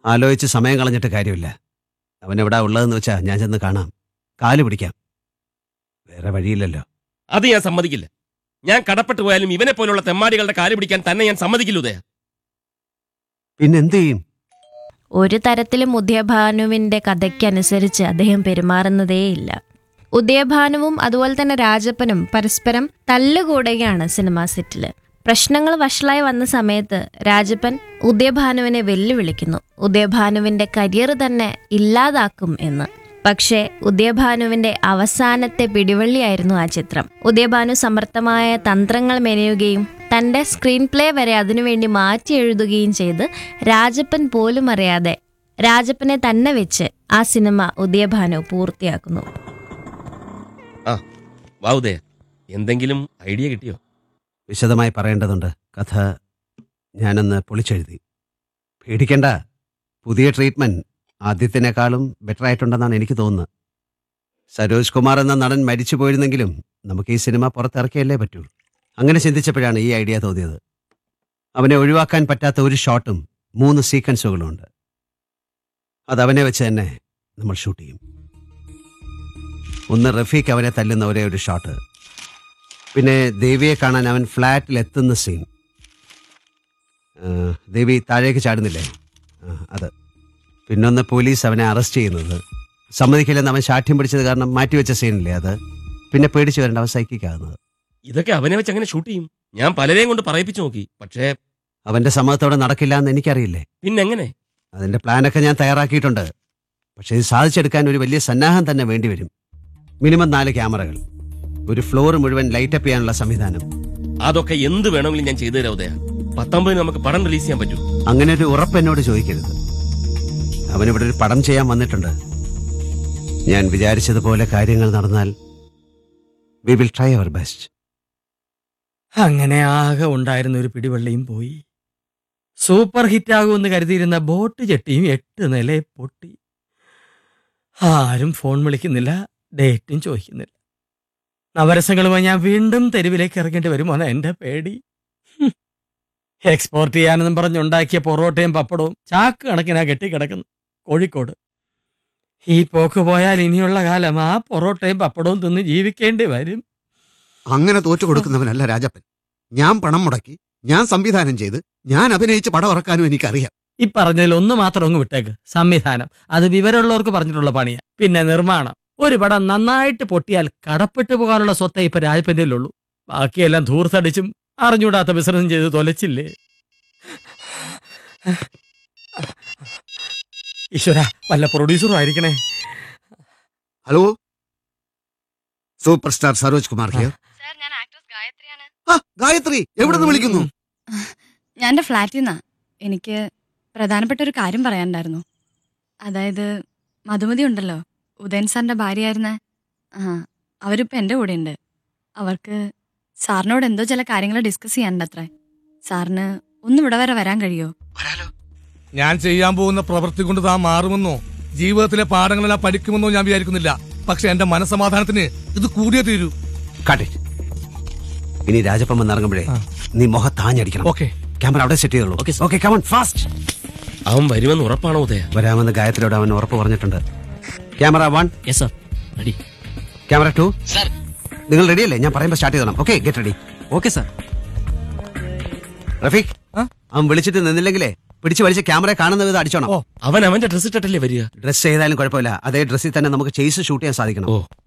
ആലോചിച്ച് സമയം കളഞ്ഞിട്ട് കാര്യമില്ല അവൻ എവിടാ ഉള്ളതെന്ന് വെച്ചാ ഞാൻ ചെന്ന് കാണാം കാല് പിടിക്കാം വേറെ വഴിയില്ലല്ലോ അത് ഞാൻ സമ്മതിക്കില്ല ഞാൻ കടപ്പെട്ടു പോയാലും ഇവനെ പോലുള്ള തെമ്മാടികളുടെ കാല് പിടിക്കാൻ തന്നെ ഞാൻ സമ്മതിക്കില്ല ഉദയ പിന്നെ എന്ത് ചെയ്യും ഒരു തരത്തിലും ഉദയഭാനുവിന്റെ കഥയ്ക്കനുസരിച്ച് അദ്ദേഹം പെരുമാറുന്നതേയില്ല ഉദയഭാനുവും അതുപോലെ തന്നെ രാജപ്പനും പരസ്പരം തല്ലുകൂടുകയാണ് സിനിമാ സെറ്റില് പ്രശ്നങ്ങൾ വഷളായി വന്ന സമയത്ത് രാജപ്പൻ ഉദയഭാനുവിനെ വെല്ലുവിളിക്കുന്നു ഉദയഭാനുവിന്റെ കരിയർ തന്നെ ഇല്ലാതാക്കും എന്ന് പക്ഷേ ഉദയഭാനുവിന്റെ അവസാനത്തെ പിടിവള്ളിയായിരുന്നു ആ ചിത്രം ഉദയഭാനു സമർത്ഥമായ തന്ത്രങ്ങൾ മെനയുകയും തന്റെ സ്ക്രീൻ പ്ലേ വരെ അതിനുവേണ്ടി മാറ്റി എഴുതുകയും ചെയ്ത് രാജപ്പൻ പോലും അറിയാതെ രാജപ്പനെ തന്നെ വെച്ച് ആ സിനിമ ഉദയഭാനു പൂർത്തിയാക്കുന്നു ആ വാ ഉദയ എന്തെങ്കിലും ഐഡിയ കിട്ടിയോ വിശദമായി പറയേണ്ടതുണ്ട് കഥ ഞാനൊന്ന് പൊളിച്ചെഴുതി പേടിക്കണ്ട പുതിയ ട്രീറ്റ്മെന്റ് ആദ്യത്തിനേക്കാളും ബെറ്റർ ആയിട്ടുണ്ടെന്നാണ് എനിക്ക് തോന്നുന്നത് സരോജ് കുമാർ എന്ന നടൻ മരിച്ചു പോയിരുന്നെങ്കിലും നമുക്ക് ഈ സിനിമ പുറത്തിറക്കിയല്ലേ പറ്റൂ അങ്ങനെ ചിന്തിച്ചപ്പോഴാണ് ഈ ഐഡിയ തോന്നിയത് അവനെ ഒഴിവാക്കാൻ പറ്റാത്ത ഒരു ഷോട്ടും മൂന്ന് സീക്വൻസുകളും ഉണ്ട് അത് അവനെ വെച്ച് തന്നെ നമ്മൾ ഷൂട്ട് ചെയ്യും ഒന്ന് റഫീഖ് അവനെ തല്ലുന്ന ഒരേ ഒരു ഷോട്ട് പിന്നെ ദേവിയെ കാണാൻ അവൻ ഫ്ലാറ്റിൽ എത്തുന്ന സീൻ ആ, ദേവി താഴേക്ക് ചാടുന്നില്ലേ ആ, അത് പിന്നൊന്ന് പോലീസ് അവനെ അറസ്റ്റ് ചെയ്യുന്നത് സമ്മതിക്കില്ലെന്ന് അവൻ ശാഠ്യം പിടിച്ചത് കാരണം മാറ്റിവെച്ച സീനില്ലേ അത് പിന്നെ പേടിച്ച് വരേണ്ട അവൻ സൈക്കിക്കാകുന്നത് ഇതൊക്കെ അവനെ വെച്ച് അങ്ങനെ ഷൂട്ട് ചെയ്യും ഞാൻ പലരെയും കൊണ്ട് പറയിപ്പിച്ചു നോക്കി പക്ഷേ അവന്റെ സമ്മതത്തോടെ നടക്കില്ല എന്ന് എനിക്കറിയില്ലേ പിന്നെങ്ങനെ അതിന്റെ പ്ലാനൊക്കെ ഞാൻ തയ്യാറാക്കിയിട്ടുണ്ട് പക്ഷേ ഇത് സാധിച്ചെടുക്കാൻ ഒരു വലിയ സന്നാഹം തന്നെ വേണ്ടിവരും മിനിമം നാല് ക്യാമറകൾ ഒരു ഫ്ലോർ മുഴുവൻ ലൈറ്റപ്പ് ചെയ്യാനുള്ള സംവിധാനം അതൊക്കെ എന്ത് വേണമെങ്കിലും ഞാൻ ചെയ്തു തരാം ഉദയ പത്തൊമ്പതിന് നമുക്ക് പടം റിലീസ് ചെയ്യാൻ പറ്റൂ അങ്ങനെ ഒരു ഉറപ്പ് എന്നോട് ചോദിക്കരുത് അവനിവിടെ ഒരു പടം ചെയ്യാൻ വന്നിട്ടുണ്ട് ഞാൻ വിചാരിച്ചതുപോലെ കാര്യങ്ങൾ നടന്നാൽ we will try our best അങ്ങനെ ആകെ ഉണ്ടായിരുന്ന ഒരു പിടിവള്ളിയും പോയി സൂപ്പർ ഹിറ്റാകുമെന്ന് കരുതിയിരുന്ന ബോട്ട് ചെട്ടിയും എട്ട് നില പൊട്ടി ആരും ഫോൺ വിളിക്കുന്നില്ല ഡേറ്റും ചോദിക്കുന്നില്ല നവരസങ്ങളുമായി ഞാൻ വീണ്ടും തെരുവിലേക്ക് ഇറങ്ങേണ്ടി വരുമോന എന്റെ പേടി ഹും. എക്സ്പോർട്ട് ചെയ്യാനെന്നും പറഞ്ഞുണ്ടാക്കിയ പൊറോട്ടയും പപ്പടവും ചാക്ക് കണക്കിനാ കെട്ടിക്കിടക്കുന്നു കോഴിക്കോട് ഈ പോക്ക് പോയാൽ ഇനിയുള്ള കാലം ആ പൊറോട്ടയും പപ്പടവും തിന്ന് ജീവിക്കേണ്ടി വരും അങ്ങനെ തോറ്റു കൊടുക്കുന്നവനല്ല രാജപ്പൻ ഞാൻ പണം മുടക്കി ഞാൻ സംവിധാനം ചെയ്ത് ഞാൻ അഭിനയിച്ച് പടം ഇറക്കാനും എനിക്കറിയാം ഈ പറഞ്ഞതിൽ ഒന്ന് മാത്രം അങ്ങ് വിട്ടേക്ക് സംവിധാനം അത് വിവരമുള്ളവർക്ക് പറഞ്ഞിട്ടുള്ള പണിയാ പിന്നെ നിർമ്മാണം ഒരു പടം നന്നായിട്ട് പൊട്ടിയാൽ കടപ്പെട്ടു പോകാനുള്ള സ്വത്തേ ഇപ്പൊ രാജപ്പന്റെ ഉള്ളൂ ബാക്കിയെല്ലാം ധൂർത്തടിച്ചും അറിഞ്ഞൂടാത്ത ബിസിനസ്സും ചെയ്ത് തൊലച്ചില്ലേ ഈശ്വര വല്ല പ്രൊഡ്യൂസറും ആയിരിക്കണേ hello super star Saroj Kumar here ആ ഗായത്രി എവിടെ നിന്ന് വിളിക്കുന്നു ഞാൻ എൻ്റെ ഫ്ലാറ്റിൽ നിന്നാ എനിക്ക് പ്രധാനപ്പെട്ട ഒരു കാര്യം പറയാനുണ്ടായിരുന്നു അതായത് മധുമതി ഉണ്ടല്ലോ ഉദയൻ സാറിന്റെ ഭാര്യയായിരുന്ന ആ അവരിപ്പോൾ എൻ്റെ കൂടെ ഉണ്ട് അവർക്ക് സാറിനോട് എന്തോ ചില കാര്യങ്ങൾ ഡിസ്കസ് ചെയ്യാനുണ്ട് അത്രേ സാറിന് ഒന്ന് ഇവിടെ വരെ വരാൻ കഴിയോ വരാലോ ഞാൻ ചെയ്യാൻ പോകുന്ന പ്രവൃത്തി കൊണ്ട് താൻ മാറുമെന്നോ ജീവിതത്തിലെ പാഠങ്ങളെല്ലാം പഠിക്കുമെന്നോ ഞാൻ വിചാരിക്കുന്നില്ല പക്ഷെ എന്റെ മനസമാധാനത്തിന് ഇത് കൂടിയേ തീരൂ കാട്ടിറ്റ് ഇനി രാജപ്പം വന്നിറങ്ങുമ്പോഴേ ആ. നീ മുഖത്താഞ്ഞടിക്കണം ഓക്കെ ക്യാമറ അവിടെ സെറ്റ് ചെയ്തോളൂ Okay, sir. Okay come on fast അവൻ വരുമെന്ന് ഉറപ്പാണോ ഉദയ വരാമെന്ന് ഗായത്രിയോട് അവൻ ഉറപ്പ് പറഞ്ഞിട്ടുണ്ട് camera one yes sir ready camera two നിങ്ങൾ റെഡിയല്ലേ ഞാൻ പറയുമ്പോൾ സ്റ്റാർട്ട് ചെയ്തണം okay get ready okay sir Rafeeq ആ? അവൻ വിളിച്ചിട്ട് നിന്നില്ലെങ്കിലേ പിടിച്ച് വലിച്ച് ക്യാമറ കാണുന്ന വിധം അടിച്ചോണം ഓ. അവൻ അവന്റെ ഡ്രസ് ഇട്ടിട്ടല്ലേ വരിക ഡ്രസ് ചെയ്താലും കുഴപ്പമില്ല അതേ ഡ്രസ്സിൽ തന്നെ നമുക്ക് ചേസ് ഷൂട്ട് ചെയ്യാൻ സാധിക്കണം ഓ